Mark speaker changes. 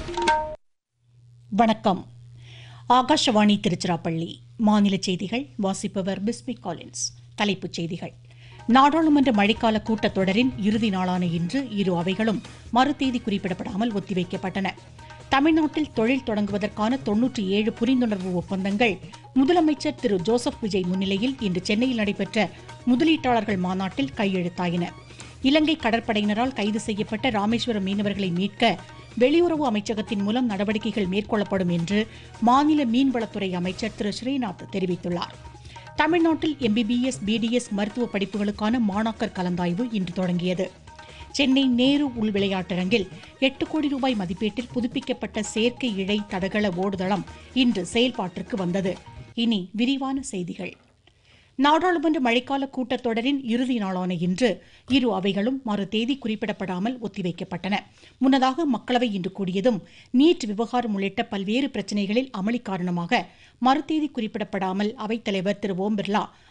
Speaker 1: வணக்கம் ஆகாஷவாணி திருச்சிராப்பள்ளி மாநில செய்திகள் வாசிப்பவர் பிஸ்மி காலின்ஸ் தலைப்புச் செய்திகள் நாடாளுமன்ற மழைக்கால கூட்டத்தொடரின் இறுதி நாளான இன்று இரு அவைகளும் மறுதேதி குறிப்பிடப்படாமல் ஒத்திவைக்கப்பட்டன தமிழ்நாட்டில் தொழில் தொடங்குவதற்கான தொன்னூற்றி ஏழு புரிந்துணர்வு ஒப்பந்தங்கள் முதலமைச்சர் திரு ஜோசப் விஜய் முன்னிலையில் இன்று சென்னையில் நடைபெற்ற முதலீட்டாளர்கள் மாநாட்டில் கையெழுத்தாயின இலங்கை கடற்படையினரால் கைது செய்யப்பட்ட ராமேஸ்வரம் மீனவர்களை மீட்க வெளியுறவு அமைச்சகத்தின் மூலம் நடவடிக்கைகள் மேற்கொள்ளப்படும் என்று மாநில மீன்வளத்துறை அமைச்சர் திரு ஸ்ரீநாத் தெரிவித்துள்ளார் தமிழ்நாட்டில் எம்பிபிஎஸ் பிடிஎஸ் மருத்துவ படிப்புகளுக்கான மாணாக்கர் கலந்தாய்வு இன்று தொடங்கியது சென்னை நேரு உள் விளையாட்டரங்கில் எட்டு கோடி ரூபாய் மதிப்பீட்டில் புதுப்பிக்கப்பட்ட செயற்கை இழை தடகள ஓடுதளம் இன்று செயல்பாட்டிற்கு வந்தது இனி விரிவான செய்திகள் நாடாளுமன்ற மழைக்கால கூட்டத்தொடரின் இறுதி நாளான இன்று இரு அவைகளும் மறு தேதி குறிப்பிடப்படாமல் ஒத்திவைக்கப்பட்டன முன்னதாக மக்களவை இன்று கூடியதும் நீட் விவகாரம் உள்ளிட்ட பல்வேறு பிரச்சினைகளில் அமளி காரணமாக மறுதேதி குறிப்பிடப்படாமல் அவைத்தலைவர் திரு ஓம் பிர்லா